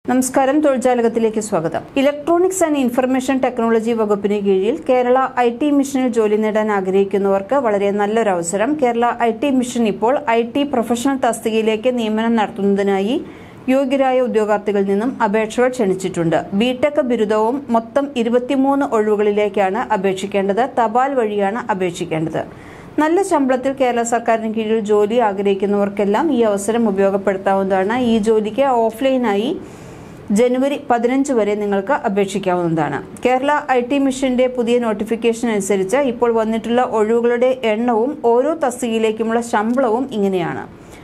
നമസ്കാരം തൊഴിൽജാലകത്തിലേക്ക് സ്വാഗതം electronics and information technology വകുപ്പിന് കീഴിൽ കേരള ഐ ടി മിഷനിൽ ജോലി നേടാൻ ആഗ്രഹിക്കുന്നവർക്ക് വളരെ നല്ലൊരു അവസരം കേരള ഐ ടി മിഷൻ ഇപ്പോൾ ഐ ടി പ്രൊഫഷണൽ തസ്തികയിലേക്ക് നിയമനം നടത്തുന്നതിനായി യോഗ്യരായ ഉദ്യോഗാർത്ഥികളിൽ നിന്നും അപേക്ഷകൾ ക്ഷണിച്ചിട്ടുണ്ട് ബിടെക് ബിരുദവും മൊത്തം ഇരുപത്തിമൂന്ന് ഒഴിവുകളിലേക്കാണ് അപേക്ഷിക്കേണ്ടത് തപാൽ വഴിയാണ് അപേക്ഷിക്കേണ്ടത് നല്ല ശമ്പളത്തിൽ കേരള സർക്കാരിന് കീഴിൽ ജോലി ആഗ്രഹിക്കുന്നവർക്കെല്ലാം ഈ അവസരം ഉപയോഗപ്പെടുത്താവുന്നതാണ് ഈ ജോലിക്ക് ഓഫ്ലൈനായി ജനുവരി പതിനഞ്ച് വരെ നിങ്ങൾക്ക് അപേക്ഷിക്കാവുന്നതാണ് കേരള ഐ ടി മിഷന്റെ പുതിയ നോട്ടിഫിക്കേഷൻ അനുസരിച്ച് ഇപ്പോൾ വന്നിട്ടുള്ള ഒഴിവുകളുടെ എണ്ണവും ഓരോ തസ്തികയിലേക്കുമുള്ള ശമ്പളവും ഇങ്ങനെയാണ്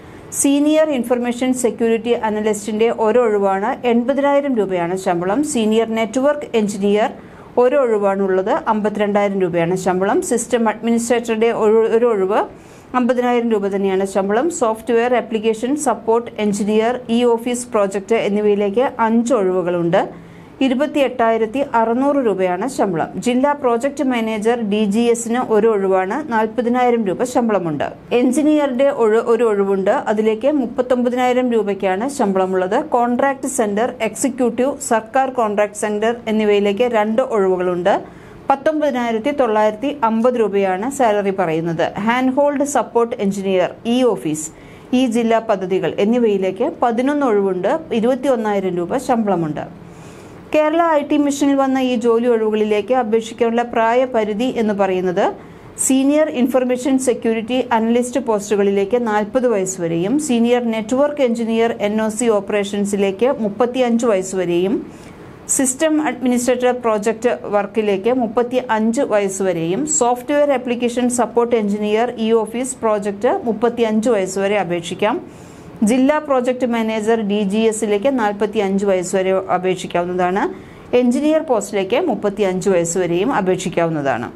സീനിയർ ഇൻഫർമേഷൻ സെക്യൂരിറ്റി അനലിസ്റ്റിന്റെ ഒരു ഒഴിവാണ് എൺപതിനായിരം രൂപയാണ് ശമ്പളം സീനിയർ നെറ്റ്വർക്ക് എഞ്ചിനീയർ ഒരു ഒഴിവാണുള്ളത് അമ്പത്തിരണ്ടായിരം രൂപയാണ് ശമ്പളം സിസ്റ്റം അഡ്മിനിസ്ട്രേറ്ററുടെ ഒരു- ഒരു ഒഴിവ് അമ്പതിനായിരം രൂപ തന്നെയാണ് ശമ്പളം software application support engineer e office project എന്നിവയിലേക്ക് അഞ്ച് ഒഴിവുകളുണ്ട് ഇരുപത്തി എട്ടായിരത്തി അറുന്നൂറ് രൂപയാണ് ശമ്പളം ജില്ലാ പ്രോജക്ട് മാനേജർ ഡി ജി എസിന് ഒരു ഒഴിവാണ് നാൽപ്പതിനായിരം രൂപ ശമ്പളമുണ്ട് എഞ്ചിനീയറുടെ ഒഴി- ഒരു ഒഴിവുണ്ട് അതിലേക്ക് മുപ്പത്തൊമ്പതിനായിരം രൂപയ്ക്കാണ് ശമ്പളമുള്ളത് കോൺട്രാക്ട് സെന്റർ എക്സിക്യൂട്ടീവ് സർക്കാർ കോൺട്രാക്ട് സെന്റർ എന്നിവയിലേക്ക് രണ്ട് ഒഴിവുകളുണ്ട് പത്തൊമ്പതിനായിരത്തി തൊള്ളായിരത്തി അമ്പത് രൂപയാണ് സാലറി പറയുന്നത് hand hold support engineer e office ഈ ജില്ലാ പദ്ധതികൾ എന്നിവയിലേക്ക് പതിനൊന്ന് ഒഴിവുണ്ട് ഇരുപത്തി ഒന്നായിരം രൂപ ശമ്പളമുണ്ട് കേരള ഐ ടി മിഷനിൽ വന്ന ഈ ജോലി ഒഴിവുകളിലേക്ക് അപേക്ഷിക്കാനുള്ള പ്രായപരിധി എന്ന് പറയുന്നത് സീനിയർ ഇൻഫർമേഷൻ സെക്യൂരിറ്റി അനലിസ്റ്റ് പോസ്റ്റുകളിലേക്ക് നാൽപ്പത് വയസ്സ് വരെയും senior network engineer N O C ഓപ്പറേഷൻസിലേക്ക് മുപ്പത്തിയഞ്ച് വയസ്സ് വരെയും സിസ്റ്റം അഡ്മിനിസ്ട്രേറ്റർ പ്രോജക്റ്റ് വർക്കിലേക്ക് മുപ്പത്തി അഞ്ച് വയസ്സ് വരെയും software application support engineer e office project മുപ്പത്തി അഞ്ച് വയസ്സ് വരെ അപേക്ഷിക്കാം ജില്ലാ പ്രോജക്ട് മാനേജർ ഡി ജി എസിലേക്ക് നാൽപ്പത്തി അഞ്ച് വയസ്സ് വരെ അപേക്ഷിക്കാവുന്നതാണ് എഞ്ചിനീയർ പോസ്റ്റിലേക്ക് മുപ്പത്തി അഞ്ച് വയസ്സ് വരെയും അപേക്ഷിക്കാവുന്നതാണ്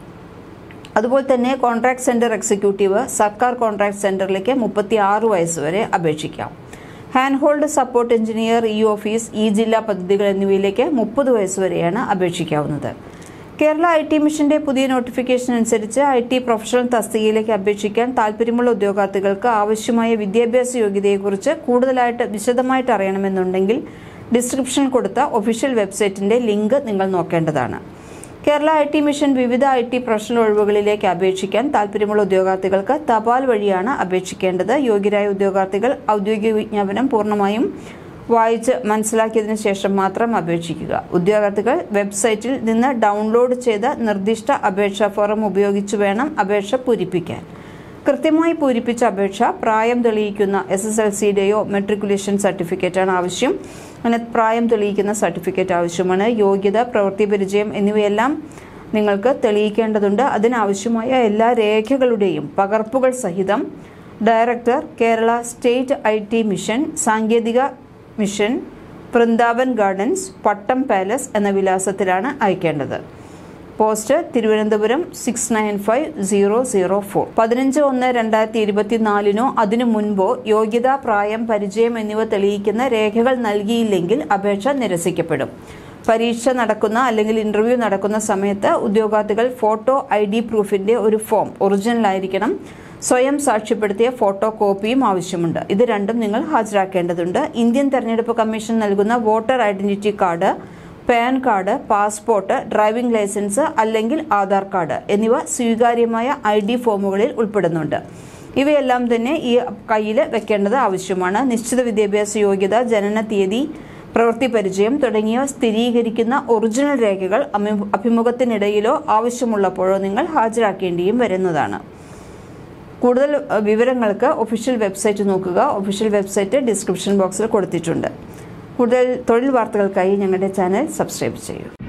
അതുപോലെ തന്നെ കോൺട്രാക്ട് സെന്റർ എക്സിക്യൂട്ടീവ് സർക്കാർ കോൺട്രാക്ട് സെന്ററിലേക്ക് മുപ്പത്തി ആറ് വയസ്സ് വരെ അപേക്ഷിക്കാം hand hold support engineer e office ഈ ജില്ലാ പദ്ധതികൾ എന്നിവയിലേക്ക് മുപ്പത് വയസ്സ് വരെയാണ് അപേക്ഷിക്കാവുന്നത് കേരള ഐ ടി മിഷന്റെ പുതിയ നോട്ടിഫിക്കേഷൻ അനുസരിച്ച് ഐ ടി പ്രൊഫഷണൽ തസ്തികയിലേക്ക് അപേക്ഷിക്കാൻ താൽപ്പര്യമുള്ള ഉദ്യോഗാർത്ഥികൾക്ക് ആവശ്യമായ വിദ്യാഭ്യാസ യോഗ്യതയെക്കുറിച്ച് കൂടുതലായിട്ട് വിശദമായിട്ട് അറിയണമെന്നുണ്ടെങ്കിൽ ഡിസ്ക്രിപ്ഷനിൽ കൊടുത്ത ഒഫീഷ്യൽ വെബ്സൈറ്റിന്റെ ലിങ്ക് നിങ്ങൾ നോക്കേണ്ടതാണ് കേരള ഐ ടി മിഷൻ വിവിധ ഐ ടി പ്രൊഫഷണൽ ഒഴിവുകളിലേക്ക് അപേക്ഷിക്കാൻ താൽപ്പര്യമുള്ള ഉദ്യോഗാർത്ഥികൾക്ക് തപാൽ വഴിയാണ് അപേക്ഷിക്കേണ്ടത് യോഗ്യരായ ഉദ്യോഗാർത്ഥികൾ ഔദ്യോഗിക വിജ്ഞാപനം പൂർണ്ണമായും വായിച്ച് മനസ്സിലാക്കിയതിനു ശേഷം മാത്രം അപേക്ഷിക്കുക ഉദ്യോഗാർത്ഥികൾ വെബ്സൈറ്റിൽ നിന്ന് ഡൗൺലോഡ് ചെയ്ത നിർദ്ദിഷ്ട അപേക്ഷാ ഫോറം ഉപയോഗിച്ച് വേണം അപേക്ഷ പൂരിപ്പിക്കാൻ കൃത്യമായി പൂരിപ്പിച്ച അപേക്ഷ പ്രായം തെളിയിക്കുന്ന എസ് എസ് എൽ സിയുടെയോ മെട്രിക്കുലേഷൻ സർട്ടിഫിക്കറ്റാണ് ആവശ്യം അങ്ങനെ പ്രായം തെളിയിക്കുന്ന സർട്ടിഫിക്കറ്റ് ആവശ്യമാണ് യോഗ്യത പ്രവൃത്തി പരിചയം എന്നിവയെല്ലാം നിങ്ങൾക്ക് തെളിയിക്കേണ്ടതുണ്ട് അതിനാവശ്യമായ എല്ലാ രേഖകളുടെയും പകർപ്പുകൾ സഹിതം director Kerala state I T mission സാങ്കേതിക mission Vrindavan gardens Pattom palace എന്ന വിലാസത്തിലാണ് അയക്കേണ്ടത് post Thiruvananthapuram six nine five zero zero four പതിനഞ്ച് ഒന്ന് രണ്ടായിരത്തി ഇരുപത്തിനാലിനോ അതിനു മുൻപോ യോഗ്യത പ്രായം പരിചയം എന്നിവ തെളിയിക്കുന്ന രേഖകൾ നൽകിയില്ലെങ്കിൽ അപേക്ഷ നിരസിക്കപ്പെടും പരീക്ഷ നടക്കുന്ന അല്ലെങ്കിൽ ഇന്റർവ്യൂ നടക്കുന്ന സമയത്ത് ഉദ്യോഗാർത്ഥികൾ ഫോട്ടോ ഐ ഡി പ്രൂഫിന്റെ ഒരു ഫോം ഒറിജിനൽ ആയിരിക്കണം സ്വയം സാക്ഷ്യപ്പെടുത്തിയ ഫോട്ടോ കോപ്പിയും ആവശ്യമുണ്ട് ഇത് രണ്ടും നിങ്ങൾ ഹാജരാക്കേണ്ടതുണ്ട് ഇന്ത്യൻ തെരഞ്ഞെടുപ്പ് കമ്മീഷൻ നൽകുന്ന voter identity card PAN card passport driving licence അല്ലെങ്കിൽ ആധാർ കാർഡ് എന്നിവ സ്വീകാര്യമായ ഐ ഡി ഫോമുകളിൽ ഉൾപ്പെടുന്നുണ്ട് ഇവയെല്ലാം തന്നെ ഈ കയ്യിൽ വെക്കേണ്ടത് ആവശ്യമാണ് നിശ്ചിത വിദ്യാഭ്യാസ യോഗ്യത ജനന തീയതി പ്രവൃത്തി പരിചയം തുടങ്ങിയവ സ്ഥിരീകരിക്കുന്ന ഒറിജിനൽ രേഖകൾ അമി- അഭിമുഖത്തിനിടയിലോ ആവശ്യമുള്ളപ്പോഴോ നിങ്ങൾ ഹാജരാക്കേണ്ടിയും വരുന്നതാണ് കൂടുതൽ അഹ്, വിവരങ്ങൾക്ക് ഒഫീഷ്യൽ വെബ്സൈറ്റ് നോക്കുക ഒഫീഷ്യൽ വെബ്സൈറ്റ് ഡിസ്ക്രിപ്ഷൻ ബോക്സിൽ കൊടുത്തിട്ടുണ്ട് കൂടുതൽ തൊഴിൽ വാർത്തകൾക്കായി ഞങ്ങളുടെ ചാനൽ സബ്സ്ക്രൈബ് ചെയ്യൂ